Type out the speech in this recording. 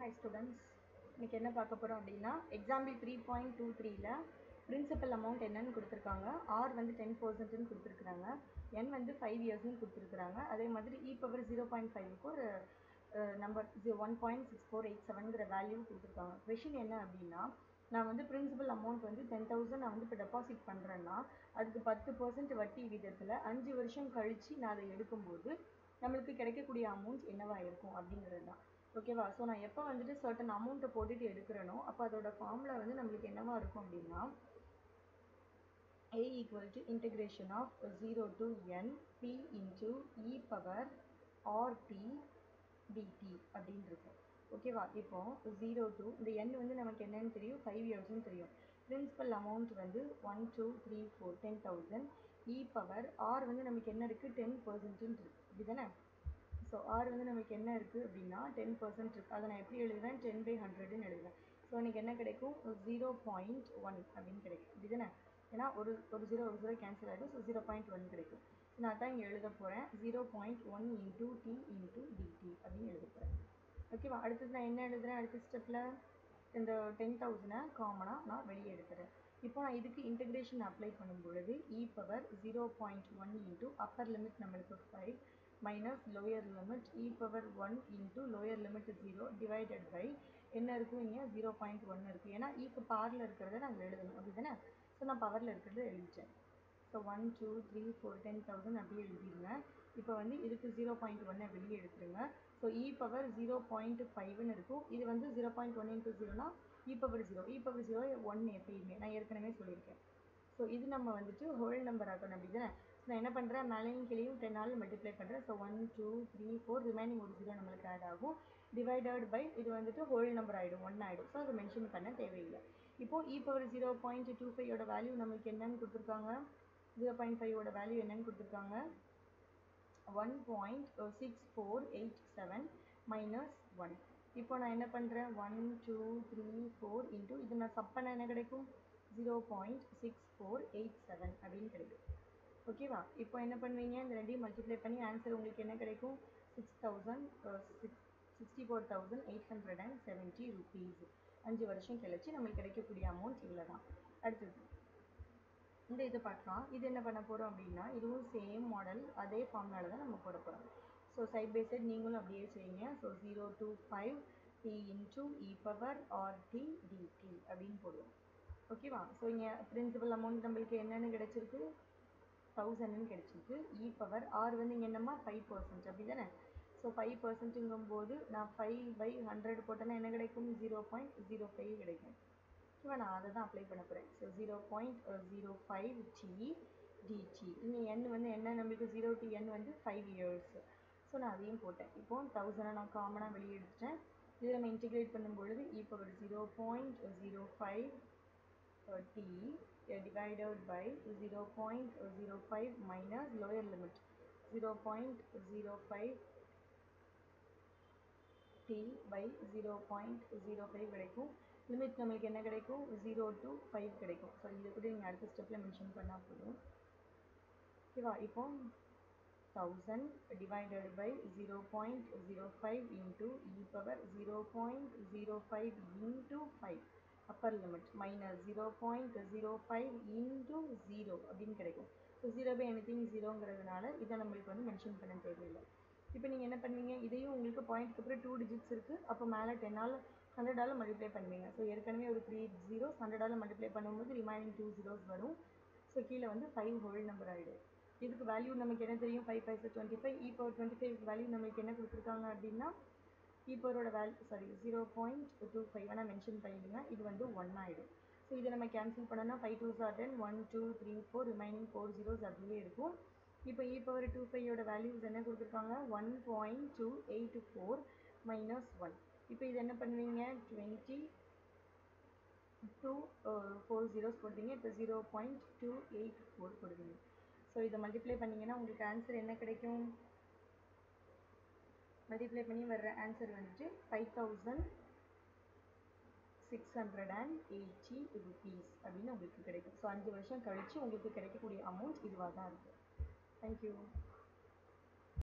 hi students இன்னைக்கு என்ன பார்க்க போகிறோம் அப்படின்னா எக்ஸாம்பிள் த்ரீ பாயிண்ட் டூ த்ரீல பிரின்சிபல் அமௌண்ட் என்னன்னு கொடுத்துருக்காங்க ஆர் வந்து டென் பர்சன்ட்னு கொடுத்துருக்குறாங்க என் வந்து ஃபைவ் இயர்ஸ்னு கொடுத்துருக்குறாங்க அதே மாதிரி இ பவர் ஜீரோ பாயிண்ட் ஃபைவ்க்கு ஒரு number one point six four eight செவன்கிற வேல்யூ கொடுத்துருக்காங்க கொஷின் என்ன அப்படின்னா நான் வந்து பிரின்சிபல் அமௌண்ட் வந்து டென் தௌசண்ட் நான் வந்து இப்போ டெபாசிட் பண்ணுறேன்னா அதுக்கு பத்து பர்சன்ட் வட்டி விதத்தில் அஞ்சு வருஷம் கழித்து நான் அதை எடுக்கும்போது நம்மளுக்கு கிடைக்கக்கூடிய அமௌண்ட் என்னவா இருக்கும் அப்படிங்கிறது தான் ஓகேவா ஸோ நான் எப்போ வந்துட்டு சர்டன் அமௌண்ட்டை போட்டுட்டு எடுக்கிறேனோ அப்போ அதோட ஃபார்முலா வந்து நம்மளுக்கு என்னவா இருக்கும் அப்படின்னா a equal to integration of 0 to n p into e power rt dt அப்படின்னு இருக்கும் ஓகேவா இப்போ ஜீரோ டூ இந்த எண் வந்து நமக்கு என்னன்னு தெரியும் ஃபைவ் இயர்ஸ்னு தெரியும் பிரின்சிபல் அமௌண்ட் வந்து one two three four ten thousand e power R வந்து நமக்கு என்ன இருக்குது டென் பர்சன்ட்னு இருக்கு இப்படிதானே ஸோ ஆர் வந்து நமக்கு என்ன இருக்குது அப்படின்னா டென் பர்சன்ட் இருக்குது அதை நான் எப்படி எழுதுவேன் டென் பை ஹண்ட்ரட்னு எழுதுவேன் ஸோ எனக்கு என்ன கிடைக்கும் ஜீரோ பாயிண்ட் ஒன் அப்படின்னு கிடைக்கும் இப்படிதானே ஏன்னா ஒரு ஒரு ஜீரோ ஒரு ஜீரோ கேன்சல் ஆகிடும் ஸோ ஜீரோ பாயிண்ட் ஒன் கிடைக்கும் ஸோ நான் தான் இங்கே எழுத போகிறேன் zero point one into T into DT அப்படின்னு எழுத போகிறேன் ஓகேவா அடுத்தது நான் என்ன எழுதுறேன் அடுத்த ஸ்டெப்பில் இந்த டென் தௌசண்டை காமனாக நான் வெளியே எடுக்கிறேன் இப்போ நான் இதுக்கு இன்டெகிரேஷன் அப்ளை பண்ணும் பொழுது e power zero point one into upper limit நம்மளுக்கு five minus lower limit e power one into lower limit zero divided by என்ன இருக்கும் இங்கே ஜீரோ பாயிண்ட் ஒன் இருக்குது ஏன்னா ஈக்கு பாரில் இருக்கிறத நாங்கள் எழுதணும் அப்படி தானே ஸோ நான் பவரில் இருக்கிறத எழுதிட்டேன் so one two three four ten thousand அப்படியே எழுதிடுங்க இப்போ வந்து இதுக்கு ஜீரோ பாயிண்ட் ஒன்னை வெளியே எடுத்துருங்க so e power zero point ஃபைவ்னு இருக்கும் இது வந்து ஜீரோ பாயிண்ட் ஒன் இன்ட்டு ஜீரோனா e power zero e power zero one எப்பயுமே நான் ஏற்கனவே சொல்லியிருக்கேன் ஸோ இது நம்ம வந்துட்டு ஹோல் நம்பர் ஆக்கணும் அப்படி தானே ஸோ நான் என்ன பண்ணுறேன் மேலேயும் கீழேயும் டென்னால் மல்டிப்ளை பண்ணுறேன் so one two three four remaining ஒரு ஜீரோ நம்மளுக்கு ஆட் ஆகும் டிவைடட் பை இது வந்துட்டு ஹோல் நம்பர் ஆகிடும் ஒன் ஆகிடும் ஸோ அதை மென்ஷன் பண்ண தேவையில்லை இப்போது e power zero point two ஃபைவோட வேல்யூ நமக்கு என்னன்னு கொடுத்துருக்காங்க ஜீரோ பாயிண்ட் ஃபைவோட வேல்யூ என்னன்னு கொடுத்துருக்காங்க one point six four eight seven minus one இப்போ நான் என்ன பண்ணுறேன் one two three four into இது நான் சப் பண்ண என்ன கிடைக்கும் zero point six four eight seven அப்படின்னு கிடைக்கும் ஓகேவா இப்போ என்ன பண்ணுவீங்க இந்த ரெண்டையும் மல்டிப்ளை பண்ணி ஆன்சர் உங்களுக்கு என்ன கிடைக்கும் six thousand six sixty four thousand eight hundred and seventy rupees அஞ்சு வருஷம் கழிச்சு நம்மளுக்கு கிடைக்கக்கூடிய அமௌண்ட் இவ்வளோ தான் அடுத்தது இந்த இதை பார்க்கலாம் இது என்ன பண்ண போகிறோம் அப்படின்னா இதுவும் சேம் மாடல் அதே ஃபார்முலாவில் தான் நம்ம போட போகிறோம் ஸோ சைட் பை சைட் நீங்களும் அப்படியே செய்யுங்க so zero two five t into e power r t dt அப்படின்னு போடுவோம் ஓகேவா ஸோ இங்கே பிரின்சிபல் அமௌண்ட் நம்மளுக்கு என்னென்னு கிடைச்சிருக்கு தௌசண்ட்னு கிடைச்சிருக்கு இ பவர் ஆர் வந்து இங்கே என்னம்மா ஃபைவ் பர்சன்ட் அப்படி தானே ஸோ ஃபைவ் பர்சன்ட்டுங்கும் போது நான் ஃபைவ் பை ஹண்ட்ரட் போட்டேன்னா என்ன கிடைக்கும் ஜீரோ பாயிண்ட் ஜீரோ ஃபைவ் கிடைக்கும் ஓகேவா நான் அதை தான் அப்ளை பண்ண போகிறேன் so zero point zero five t dt இங்கே என் வந்து என்ன நம்மளுக்கு ஜீரோ டி என் வந்து ஃபைவ் இயர்ஸ் ஸோ நான் அதையும் போட்டேன் இப்போ தௌசண்டை நான் காமனாக வெளியே எடுத்துட்டேன் இதை நம்ம இன்டிகிரேட் பண்ணும் பொழுது e power zero point zero five t divided by 0.05 minus lower limit 0.05 t by 0.05 கிடைக்கும் லிமிட் நம்மளுக்கு என்ன கிடைக்கும் ஜீரோ டு ஃபைவ் கிடைக்கும் ஸோ இது கூட நீங்கள் அடுத்த ஸ்டெப்பில் மென்ஷன் பண்ணால் போதும் ஓகேவா இப்போ thousand divided by zero point zero five into e power zero point zero five into five upper limit minus zero point zero five into zero அப்படின்னு கிடைக்கும் so zero by anything ஜீரோங்கிறதுனால இதை நம்மளுக்கு வந்து மென்ஷன் பண்ண தேவையில்லை இப்போ நீங்கள் என்ன பண்ணுவீங்க இதையும் உங்களுக்கு பாயிண்ட்க்கு அப்புறம் டூ டிஜிட்ஸ் இருக்குது அப்போ மேலே டென்னால் ஹண்ட்ரடால் மல்டிப்ளை பண்ணுவீங்க ஸோ ஏற்கனவே ஒரு த்ரீ ஜீரோஸ் ஹண்ட்ரடால் மல்டிப்ளை பண்ணும்போது ரிமைனிங் டூ ஜீரோஸ் வரும் ஸோ கீழே வந்து ஃபைவ் ஹோல் நம்பர் ஆகிடும் இதுக்கு வேல்யூ நமக்கு என்ன தெரியும் five five twenty five e power twenty five value நம்மளுக்கு என்ன கொடுத்துருக்காங்க அப்படின்னா இப்போரோட value sorry zero point two five வேணால் மென்ஷன் பண்ணிடுங்க இது வந்து ஒன் ஆகிடும் ஸோ இதை நம்ம கேன்சல் பண்ணோன்னா five two sir ten one two three four remaining four zeros அப்படியே இருக்கும் இப்போ இ பவர் டூ ஃபைவோட வேல்யூஸ் என்ன கொடுத்துருக்காங்க one point two eight four minus one இப்போ இது என்ன பண்ணுவீங்க டுவெண்ட்டி டூ ஃபோர் ஜீரோஸ் போடுவீங்க இப்போ zero point two eight four போடுவீங்க ஸோ இதை மல்டிப்ளை பண்ணிங்கன்னா உங்களுக்கு ஆன்சர் என்ன கிடைக்கும் மல்டிப்ளை பண்ணி வர்ற ஆன்சர் வந்துட்டு five thousand six hundred and eighty rupees அப்படின்னு உங்களுக்கு கிடைக்கும் ஸோ அஞ்சு வருஷம் கழித்து உங்களுக்கு கிடைக்கக்கூடிய அமௌண்ட் இதுவாக தான் இருக்குது தேங்க்யூ